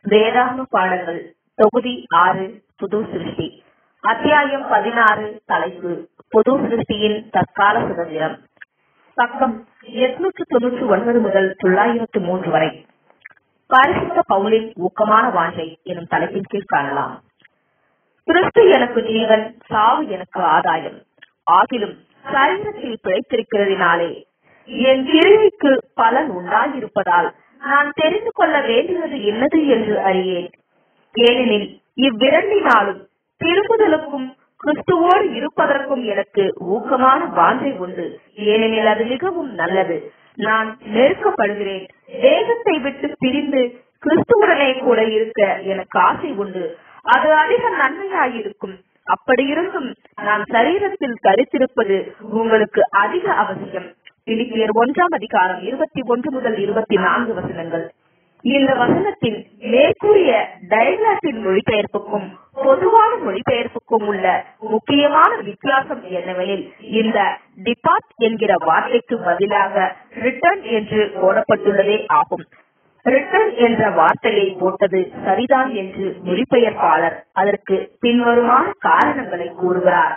வேதாகம பாடங்கள் தொகுதி ஆறு புது சிருஷ்டி அத்தியாயம் பதினாறு தலைப்பு புது சிருஷ்டியின் தற்கால சுதந்திரம் பக்கம் எட்நூற்று தொன்னூற்று ஒன்பது முதல் தொள்ளாயிரத்து மூன்று வரை பரிசுத்த பவுலின் ஊக்கமான வாஞ்சை எனும் தலைப்பின் கீழ் காணலாம் கிறிஸ்து எனக்கு ஜீவன் சாவு எனக்கு ஆதாயம் ஆகிலும் சரீரத்தில் பிழைத்திருக்கிறதினாலே என் கிருமிக்கு பலன் உண்டாயிருப்பதால் நான் தெரிந்து கொள்ள வேண்டியது என்னது என்று அறியேன் ஏனெனில் இவ்விரண்டினாலும் திரும்புதலுக்கும் கிறிஸ்துவோடு இருப்பதற்கும் எனக்கு ஊக்கமான வாஞ்சை உண்டு ஏனெனில் அது மிகவும் நல்லது நான் நெருக்கப்படுகிறேன் தேகத்தை விட்டு பிரிந்து கிறிஸ்துவுடனே கூட இருக்க எனக்கு ஆசை உண்டு அது அதிக நன்மையாயிருக்கும் அப்படி இருந்தும் நான் சரீரத்தில் தரித்திருப்பது உங்களுக்கு அதிக அவசியம் பிலிப்பியர் ஒன்றாம் அதிகாரம் இருபத்தி ஒன்று முதல் இருபத்தி நான்கு வசனங்கள் இந்த வசனத்தின் மேற்கூறிய டைலாட்டின் மொழிபெயர்ப்புக்கும் பொதுவான மொழிபெயர்ப்புக்கும் உள்ள முக்கியமான வித்தியாசம் என்னவெனில் இந்த டிபார்ட் என்கிற வார்த்தைக்கு பதிலாக ரிட்டர்ன் என்று போடப்பட்டுள்ளதே ஆகும் ரிட்டர்ன் என்ற வார்த்தையை போட்டது சரிதான் என்று மொழிபெயர்ப்பாளர் அதற்கு பின்வருமான காரணங்களை கூறுகிறார்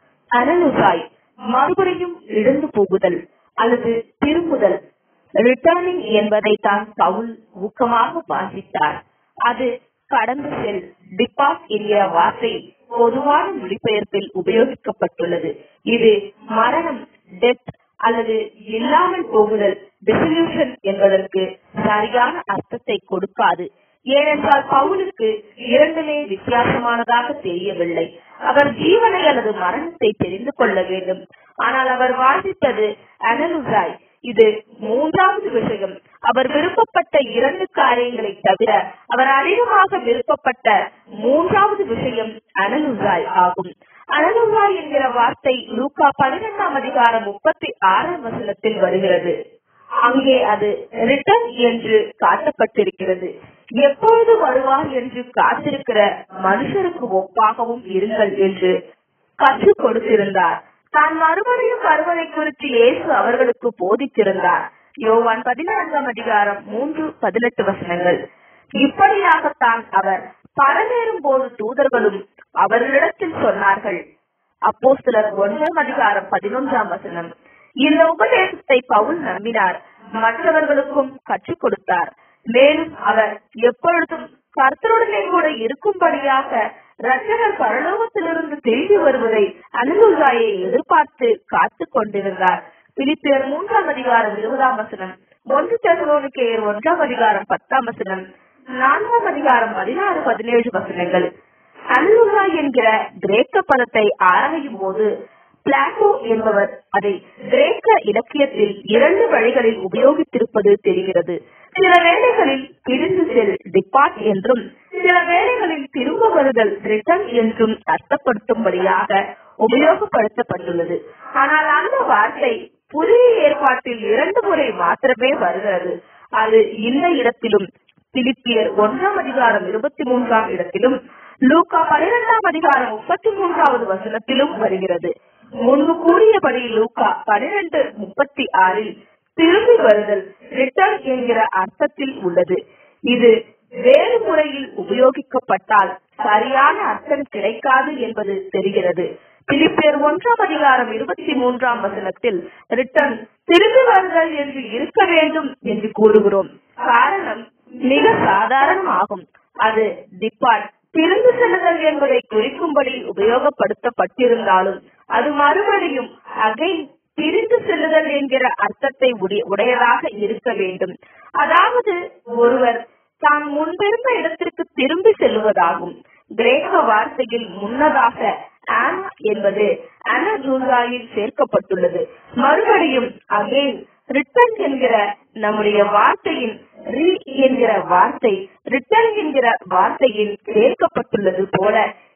அனலுசாய் மறுபடியும் இழந்து போகுதல் அல்லது திரும்புதல் ரிட்டர்னிங் என்பதை தான் பவுல் ஊக்கமாக வாசித்தார் அது கடந்து செல் டிபார்ட் என்கிற வார்த்தை பொதுவான மொழிபெயர்ப்பில் உபயோகிக்கப்பட்டுள்ளது இது மரணம் டெத் அல்லது இல்லாமல் போகுதல் டிசல்யூஷன் என்பதற்கு சரியான அர்த்தத்தை கொடுக்காது ஏனென்றால் பவுலுக்கு இரண்டுமே வித்தியாசமானதாக தெரியவில்லை அவர் ஜீவனை அல்லது மரணத்தை தெரிந்து கொள்ள வேண்டும் ஆனால் அவர் வாசித்தது அனலுசாய் இது மூன்றாவது விஷயம் அவர் விருப்பப்பட்ட இரண்டு காரியங்களை தவிர அவர் அதிகமாக விருப்பப்பட்ட மூன்றாவது விஷயம் அனலுசாய் ஆகும் அனலுசாய் என்கிற வார்த்தை லூக்கா பன்னிரெண்டாம் அதிகாரம் முப்பத்தி ஆறாம் வசனத்தில் வருகிறது அங்கே அது ரிட்டர்ன் என்று காட்டப்பட்டிருக்கிறது எப்பொழுது வருவார் என்று காத்திருக்கிற மனுஷருக்கு ஒப்பாகவும் இருங்கள் என்று கற்றுக் கொடுத்திருந்தார் தான் மறுபடியும் வருவதை குறித்து இயேசு அவர்களுக்கு போதித்திருந்தார் யோவான் பதினான்காம் அதிகாரம் மூன்று பதினெட்டு வசனங்கள் இப்படியாகத்தான் அவர் பரவேறும் போது தூதர்களும் அவர்களிடத்தில் சொன்னார்கள் அப்போ சிலர் ஒன்றாம் அதிகாரம் பதினொன்றாம் வசனம் இந்த உபதேசத்தை பவுல் நம்பினார் மற்றவர்களுக்கும் கற்றுக் கொடுத்தார் மேலும் அவர் எப்பொழுதும் கர்த்தருடனே கூட இருக்கும்படியாக ரட்சகர் பரலோகத்திலிருந்து திரும்பி வருவதை அனுகுசாயை எதிர்பார்த்து காத்து கொண்டிருந்தார் பிலிப்பியர் மூன்றாம் அதிகாரம் இருபதாம் வசனம் ஒன்று தெசலோனிக்கேயர் ஒன்றாம் அதிகாரம் பத்தாம் வசனம் நான்காம் அதிகாரம் பதினாறு பதினேழு வசனங்கள் அனுகுசா என்கிற கிரேக்க பதத்தை ஆராயும் போது பிளாட்டோ என்பவர் அதை கிரேக்க இலக்கியத்தில் இரண்டு வழிகளில் உபயோகித்திருப்பது தெரிகிறது சில வேளைகளில் பிரிந்து செல் டிபார்ட் என்றும் சில வேளைகளில் திரும்ப வருதல் ரிட்டர்ன் என்றும் அர்த்தப்படுத்தும்படியாக உபயோகப்படுத்தப்பட்டுள்ளது ஆனால் அந்த வார்த்தை புதிய ஏற்பாட்டில் இரண்டு முறை மாத்திரமே வருகிறது அது இந்த இடத்திலும் பிலிப்பியர் ஒன்றாம் அதிகாரம் இருபத்தி மூன்றாம் இடத்திலும் லூக்கா பனிரெண்டாம் அதிகாரம் முப்பத்தி மூன்றாவது வசனத்திலும் வருகிறது முன்பு கூறியபடி லூக்கா பனிரெண்டு முப்பத்தி ஆறில் திரும்பி வருதல் ரிட்டர்ன் என்கிற அர்த்தத்தில் உள்ளது இது வேறு முறையில் உபயோகிக்கப்பட்டால் சரியான அர்த்தம் கிடைக்காது என்பது தெரிகிறது பிலிப்பியர் ஒன்றாம் அதிகாரம் இருபத்தி மூன்றாம் வசனத்தில் ரிட்டர்ன் திரும்பி வருதல் என்று இருக்க வேண்டும் என்று கூறுகிறோம் காரணம் மிக சாதாரணமாகும் அது டிபார்ட் திரும்பி செல்லுதல் என்பதை குறிக்கும்படி உபயோகப்படுத்தப்பட்டிருந்தாலும் அது மறுபடியும் அகை பிரிந்து செல்லுதல் என்கிற அர்த்தத்தை உடையதாக இருக்க வேண்டும் அதாவது ஒருவர் தான் முன்பிருந்த இடத்திற்கு திரும்பி செல்லுவதாகும் கிரேக்க வார்த்தையில் முன்னதாக ஆனா என்பது அனஜூசாயில் சேர்க்கப்பட்டுள்ளது மறுபடியும் அகெயின் ரிட்டர்ன் என்கிற நம்முடைய வார்த்தையின் ரீ என்கிற வார்த்தை ரிட்டர்ன் என்கிற வார்த்தையில் சேர்க்கப்பட்டுள்ளது போல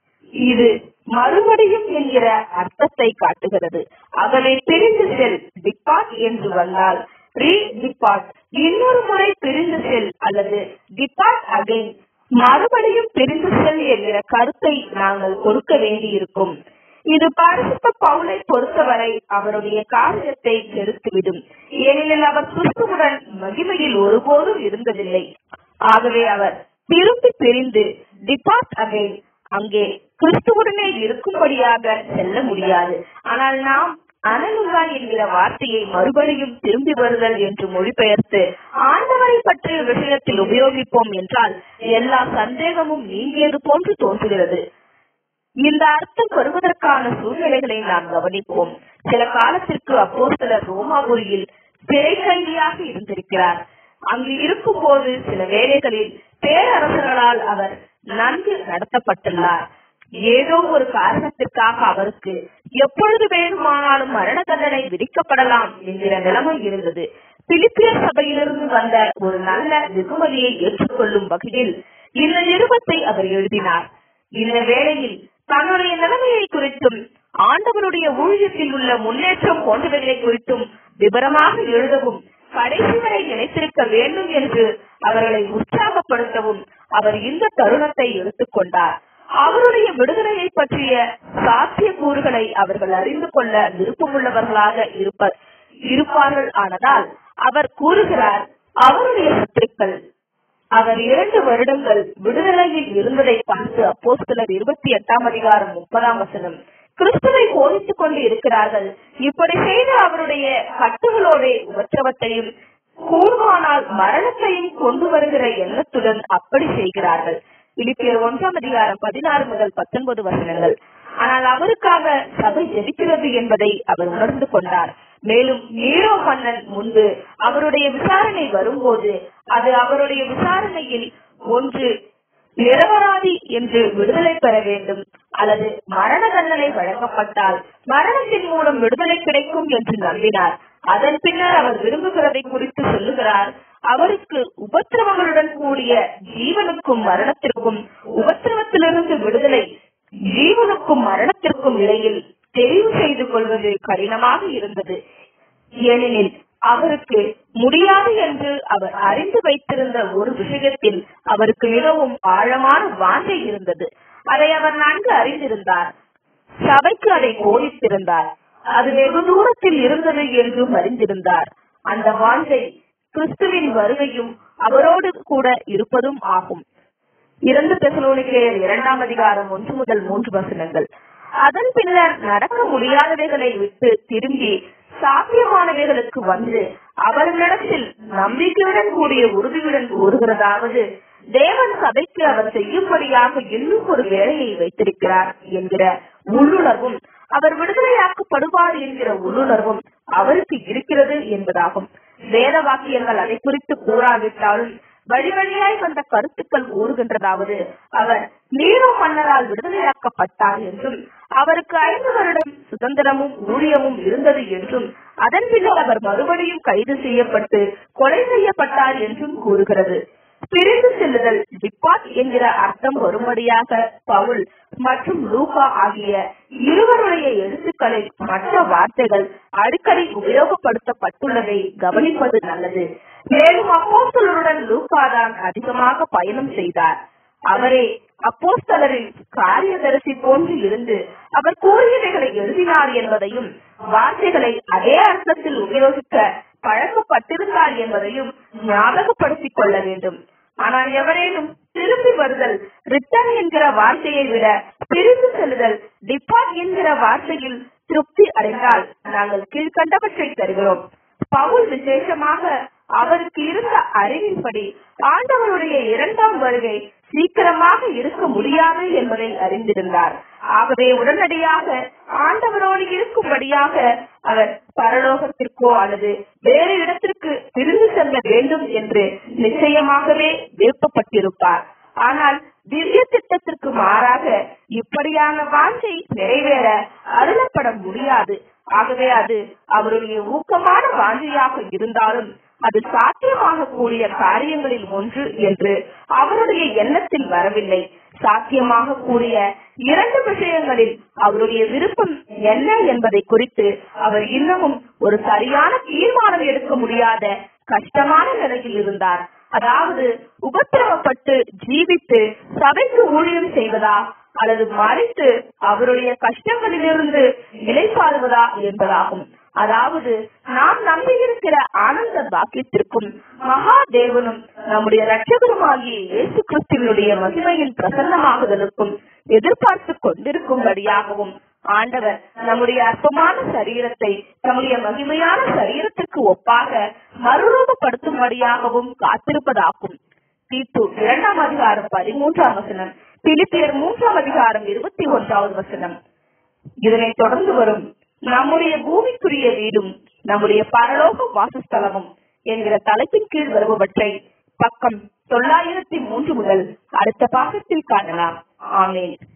இது மறுபடியும் என்கிற அர்த்தத்தை காட்டுகிறது அவனை பிரிந்து செல் டிபார்ட் என்று வந்தால் ரீ டிபார்ட் இன்னொரு முறை பிரிந்து செல் அல்லது டிபார்ட் அகைன் மறுபடியும் பிரிந்து செல் என்கிற கருத்தை நாங்கள் கொடுக்க வேண்டியிருக்கும் இது பரிசுத்த பவுலை பொறுத்தவரை அவருடைய காரியத்தை கெடுத்துவிடும் ஏனெனில் அவர் கிறிஸ்துவுடன் மகிமையில் ஒருபோதும் இருந்ததில்லை ஆகவே அவர் திரும்பி பிரிந்து டிபார்ட் அகைன் அங்கே கிறிஸ்துவுடனே இருக்கும்படியாக செல்ல முடியாது ஆனால் நாம் அனலுங்கா என்கிற வார்த்தையை மறுபடியும் திரும்பி வருதல் என்று மொழிபெயர்த்து ஆண்டவரை பற்றிய விஷயத்தில் உபயோகிப்போம் என்றால் எல்லா சந்தேகமும் நீங்கியது போன்று தோன்றுகிறது இந்த அர்த்தம் வருவதற்கான சூழ்நிலைகளை நாம் கவனிப்போம் சில காலத்திற்கு அப்போ சிலர் ரோமாபுரியில் சிறை கைதியாக இருந்திருக்கிறார் அங்கு இருக்கும் போது சில வேளைகளில் பேரரசர்களால் அவர் நன்கு நடத்தப்பட்டுள்ளார் ஏதோ ஒரு காரணத்திற்காக அவருக்கு எப்பொழுது வேணுமானாலும் மரண தண்டனை விதிக்கப்படலாம் என்கிற நிலைமை இருந்தது பிலிப்பியர் சபையிலிருந்து வந்த ஒரு நல்ல வெகுமதியை ஏற்றுக்கொள்ளும் வகையில் இந்த நிருபத்தை அவர் எழுதினார் இந்த வேளையில் தன்னுடைய நிலைமையை குறித்தும் ஆண்டவருடைய ஊழியத்தில் உள்ள முன்னேற்றம் போன்றவைகளை குறித்தும் விவரமாக எழுதவும் கடைசி வரை நினைத்திருக்க வேண்டும் என்று அவர்களை உற்சாகப்படுத்தவும் அவர் இந்த தருணத்தை எடுத்துக்கொண்டார் அவருடைய விடுதலையை பற்றிய சாத்தியக்கூறுகளை அவர்கள் அறிந்து கொள்ள விருப்பமுள்ளவர்களாக இருப்ப இருப்பார்கள் ஆனதால் அவர் கூறுகிறார் அவருடைய சத்துருக்கள் அவர் இரண்டு வருடங்கள் விடுதலையில் இருந்ததை பார்த்து அப்போ சிலர் இருபத்தி எட்டாம் அதிகாரம் முப்பதாம் வசனம் கிறிஸ்துவை போதித்துக் கொண்டு இருக்கிறார்கள் இப்படி செய்த அவருடைய கட்டுகளோட உபத்திரவத்தையும் கூடுமானால் மரணத்தையும் கொண்டு வருகிற எண்ணத்துடன் அப்படி செய்கிறார்கள் பிலிப்பியர் ஒன்றாம் அதிகாரம் பதினாறு முதல் பத்தொன்பது வசனங்கள் ஆனால் அவருக்காக சபை ஜெபிக்கிறது என்பதை அவர் உணர்ந்து கொண்டார் மேலும் நீரோ மன்னன் முன்பு அவருடைய விசாரணை வரும்போது அது அவருடைய விசாரணையில் ஒன்று நிரபராதி என்று விடுதலை பெற வேண்டும் அல்லது மரண தண்டனை வழங்கப்பட்டால் மரணத்தின் மூலம் விடுதலை கிடைக்கும் என்று நம்பினார் அதன் பின்னர் அவர் விரும்புகிறதை குறித்து சொல்லுகிறார் அவருக்கு உபத்திரவங்களுடன் கூடிய ஜீவனுக்கும் மரணத்திற்கும் உபத்திரவத்திலிருந்து விடுதலை ஜீவனுக்கும் மரணத்திற்கும் இடையில் தெரிவு செய்து கொள்வது கடினமாக இருந்தது ஏனெனில் அவருக்கு முடியாது என்று அவர் அறிந்து வைத்திருந்த ஒரு விஷயத்தில் அவருக்கு மிகவும் ஆழமான வாஞ்சை இருந்தது அதை அவர் நன்கு அறிந்திருந்தார் சபைக்கு அதை போதித்திருந்தார் அது வெகு தூரத்தில் இருந்தது என்றும் அறிந்திருந்தார் அந்த வாஞ்சை கிறிஸ்துவின் வருகையும் அவரோடு கூட இருப்பதும் ஆகும் இரண்டு தெசலோனிக்கேயர் இரண்டாம் அதிகாரம் ஒன்று முதல் மூன்று வசனங்கள் அதன் பின்னர் நடக்க முடியாதவைகளை விட்டு திரும்பி சாத்தியமானவைகளுக்கு வந்து அவர்களிடத்தில் நம்பிக்கையுடன் கூடிய உறுதியுடன் கூறுகிறதாவது தேவன் சபைக்கு அவர் செய்யும்படியாக இன்னும் ஒரு வேலையை வைத்திருக்கிறார் என்கிற உள்ளுணர்வும் அவர் விடுதலையாக்கப்படுவார் என்கிற உள்ளுணர்வும் அவருக்கு இருக்கிறது என்பதாகும் வேத வாக்கியங்கள் அதை குறித்து கூறாவிட்டாலும் வழி வழியாய் வந்த கருத்துக்கள் கூறுகின்றதாவது அவர் நீரோ மன்னரால் விடுதலையாக்கப்பட்டார் என்றும் அவருக்கு ஐந்து வருடம் சுதந்திரமும் ஊழியமும் இருந்தது என்றும் அதன் பின்னர் அவர் மறுபடியும் கைது செய்யப்பட்டு கொலை செய்யப்பட்டார் என்றும் கூறுகிறது பிரிந்து செல்லுதல் டிபார்ட் என்கிற அர்த்தம் வரும்படியாக பவுல் மற்றும் லூகா ஆகிய இருவருடைய எழுத்துக்களில் மற்ற வார்த்தைகள் அடிக்கடி உபயோகப்படுத்தப்பட்டுள்ளதை கவனிப்பது நல்லது மேலும் அப்போஸ்தலருடன் லூகா தான் அதிகமாக பயணம் செய்தார் அவரே அப்போஸ்தலரின் காரியதரிசி போன்று இருந்து அவர் கூறியவைகளை எழுதினார் என்பதையும் வார்த்தைகளை அதே அர்த்தத்தில் உபயோகிக்க பழக்கப்பட்டிருந்தார் என்பதையும் ஞாபகப்படுத்திக் கொள்ள வேண்டும் ஆனால் எவரேனும் திரும்பி வருதல் ரிட்டர்ன் என்கிற வார்த்தையை விட பிரிந்து செல்லுதல் டிபார்ட் என்கிற வார்த்தையில் திருப்தி அடைந்தால் நாங்கள் கீழ்கண்டவற்றை தருகிறோம் பவுல் விசேஷமாக அவருக்கு இருந்த அறிவின்படி ஆண்டவருடைய இரண்டாம் வருகை சீக்கிரமாக இருக்க முடியாது என்பதை அறிந்திருந்தார் ஆகவே உடனடியாக ஆண்டவரோடு இருக்கும்படியாக அவர் பரலோகத்திற்கோ அல்லது வேறு இடத்திற்கு பிரிந்து செல்ல வேண்டும் என்று நிச்சயமாகவே விருப்பப்பட்டிருப்பார் ஆனால் திவ்ய திட்டத்திற்கு மாறாக இப்படியான வாஞ்சை நிறைவேற அருளப்பட முடியாது ஆகவே அது அவருடைய ஊக்கமான வாஞ்சையாக இருந்தாலும் அது சாத்தியமாக கூடிய காரியங்களில் ஒன்று என்று அவருடைய எண்ணத்தில் வரவில்லை சாத்தியமாக கூடிய இரண்டு விஷயங்களில் அவருடைய விருப்பம் என்ன என்பதை குறித்து அவர் இன்னமும் ஒரு சரியான தீர்மானம் எடுக்க முடியாத கஷ்டமான நிலையில் இருந்தார் அதாவது உபத்திரவப்பட்டு ஜீவித்து சபைக்கு ஊழியம் செய்வதா அல்லது மறைத்து அவருடைய கஷ்டங்களிலிருந்து நிலைப்பாடுவதா என்பதாகும் அதாவது நாம் நம்பியிருக்கிற ஆனந்த பாக்கியத்திற்கும் மகா தேவனும் நம்முடைய ரட்சகருமாகிய இயேசு கிறிஸ்துவனுடைய மகிமையின் பிரசன்னமாகுதலுக்கும் எதிர்பார்த்து கொண்டிருக்கும்படியாகவும் ஆண்டவர் நம்முடைய அற்பமான சரீரத்தை நம்முடைய மகிமையான சரீரத்திற்கு ஒப்பாக மறுரூபப்படுத்தும்படியாகவும் காத்திருப்பதாகும் தீத்து இரண்டாம் அதிகாரம் பதிமூன்றாம் வசனம் பிலிப்பியர் மூன்றாம் அதிகாரம் இருபத்தி ஒன்றாவது வசனம் இதனைத் தொடர்ந்து வரும் நம்முடைய பூமிக்குரிய வீடும் நம்முடைய பரலோக வாசஸ்தலமும் என்கிற தலைப்பின் கீழ் வருபவற்றை பக்கம் தொள்ளாயிரத்தி மூன்று முதல் அடுத்த பாகத்தில் காணலாம் ஆமேன்